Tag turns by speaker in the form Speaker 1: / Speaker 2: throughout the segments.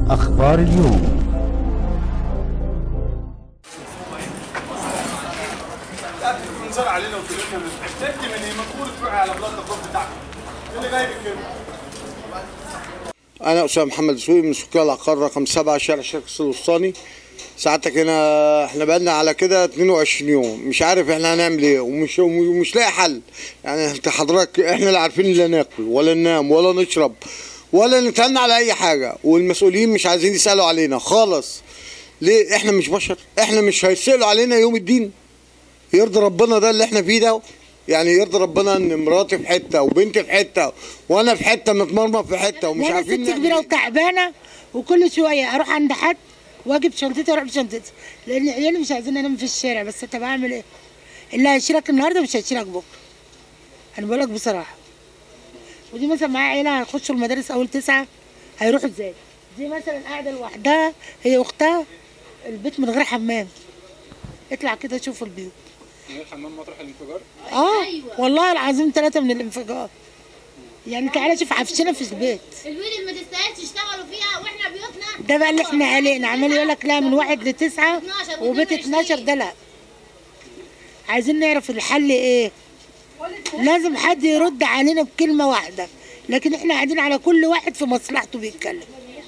Speaker 1: أخبار اليوم
Speaker 2: انزل علينا وكلمنا احتجت من ايه؟ مدخول تروحي على بلاد الخروج بتاعك. ايه اللي جايبك كده؟
Speaker 3: أنا أسامة محمد سوي من سكان العقار رقم سبعة شارع الشرق الوسطاني ساعتك هنا احنا بقالنا على كده 22 يوم مش عارف احنا هنعمل ايه ومش ومش لاقي حل يعني انت حضرتك احنا لا عارفين لا ناكل ولا ننام ولا نشرب ولا نتهنى على اي حاجه والمسؤولين مش عايزين يسالوا علينا خالص ليه احنا مش بشر احنا مش هيسالوا علينا يوم الدين يرضي ربنا ده اللي احنا فيه ده يعني يرضي ربنا ان مراتي في حته وبنتي في حته وانا في حته متمرمط في حته ومش
Speaker 4: وانا
Speaker 3: عارفين
Speaker 4: ست
Speaker 3: نعمل
Speaker 4: كبيره
Speaker 3: ايه.
Speaker 4: وتعبانه وكل شويه اروح عند حد واجيب شنطتي واروح بشنطتي لان عيالي مش عايزين انام في الشارع بس طب اعمل ايه؟ اللي هيشيلك النهارده مش هيشيلك بكره انا بقول لك بصراحه ودي مثلا معايا عيله هيخشوا المدارس اول تسعه هيروحوا ازاي؟ دي مثلا قاعده لوحدها هي واختها البيت من غير حمام اطلع كده شوف البيوت
Speaker 2: الحمام مطرح الانفجار؟
Speaker 4: اه والله العظيم ثلاثه من الانفجار يعني تعالى شوف عفشنا في البيت
Speaker 5: البيوت اللي ما تستاهلش يشتغلوا فيها واحنا بيوتنا
Speaker 4: ده بقى اللي احنا علينا عمال يقول لك لا من واحد لتسعة
Speaker 5: 12
Speaker 4: وبيت 12 ده لا عايزين نعرف الحل ايه لازم حد يرد علينا بكلمة واحدة لكن احنا قاعدين على كل واحد في مصلحته بيتكلم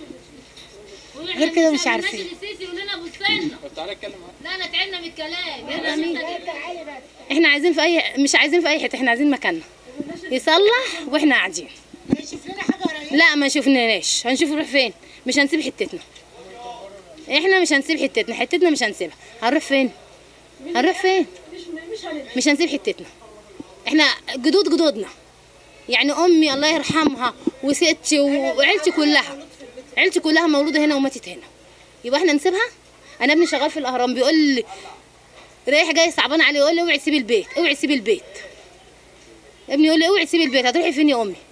Speaker 4: غير كده مش عارفين.
Speaker 5: السيسي يقول لنا بصينا
Speaker 2: طب تعالى اتكلم معايا.
Speaker 5: لا انا تعبنا من الكلام يلا مين
Speaker 6: احنا عايزين في اي مش عايزين في اي حته احنا عايزين مكاننا يصلح واحنا قاعدين
Speaker 4: شوف لنا حاجة قريبة
Speaker 6: لا ما شفناش هنشوف نروح فين مش هنسيب حتتنا احنا مش هنسيب حتتنا حتتنا مش هنسيبها هنروح فين هنروح فين مش هنسيب حتتنا احنا جدود جدودنا يعني امي الله يرحمها وستي وعيلتي كلها عيلتي كلها مولوده هنا وماتت هنا يبقى احنا نسيبها انا ابني شغال في الاهرام بيقول لي رايح جاي صعبان عليه يقول لي اوعي تسيبي البيت اوعي تسيبي البيت ابني يقول لي اوعي تسيبي البيت هتروحي فين يا امي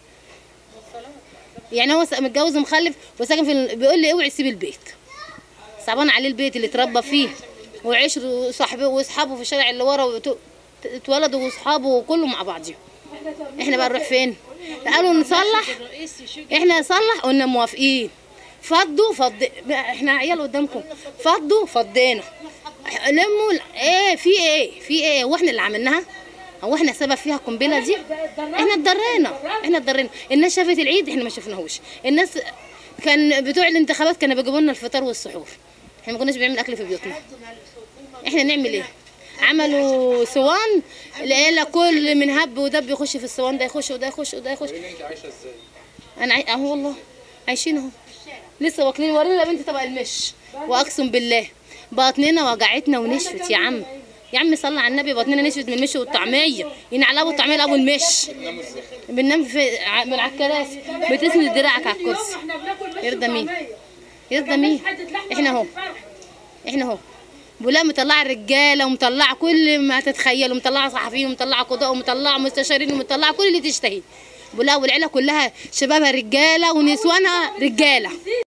Speaker 6: يعني هو س- متجوز ومخلف وساكن في ال- بيقول لي اوعي تسيبي البيت صعبان عليه البيت اللي اتربى فيه وعشره وصاحبه واصحابه في الشارع اللي ورا وت- اتولدوا واصحابه وكله مع بعضهم احنا بقى نروح فين قالوا نصلح احنا نصلح قلنا موافقين فضوا فض احنا عيال قدامكم فضوا فضينا لموا ال- ايه في ايه في ايه واحنا اللي عملناها هو احنا سبب فيها القنبله دي احنا اتضرينا احنا اتضرينا الناس شافت العيد احنا ما شفناهوش الناس كان بتوع الانتخابات كانوا بيجيبوا لنا الفطار والسحور احنا ما كناش بنعمل اكل في بيوتنا احنا نعمل ايه عملوا صوان العيله كل من هب ودب يخش في الصوان ده يخش وده يخش وده يخش
Speaker 2: انت عايشه ازاي؟
Speaker 6: انا عاي... اهو والله عايشين اهو لسه واكلين ورينا يا بنتي طبق المش واقسم بالله بطننا وجعتنا ونشفت يا عم يا عم صلى على النبي بطننا نشفت من المش والطعميه ينعل ابو الطعميه لابو المش بننام في ع- من على الكراسي بتسند دراعك على الكرسي يرضى مين يرضى مين احنا اهو احنا اهو ولا مطلعه الرجاله ومطلعه كل ما تتخيل ومطلعه صحفيين ومطلعه قضاء ومطلعه مستشارين ومطلعه كل اللي تشتهيه ولا والعيله كلها شبابها رجاله ونسوانها رجاله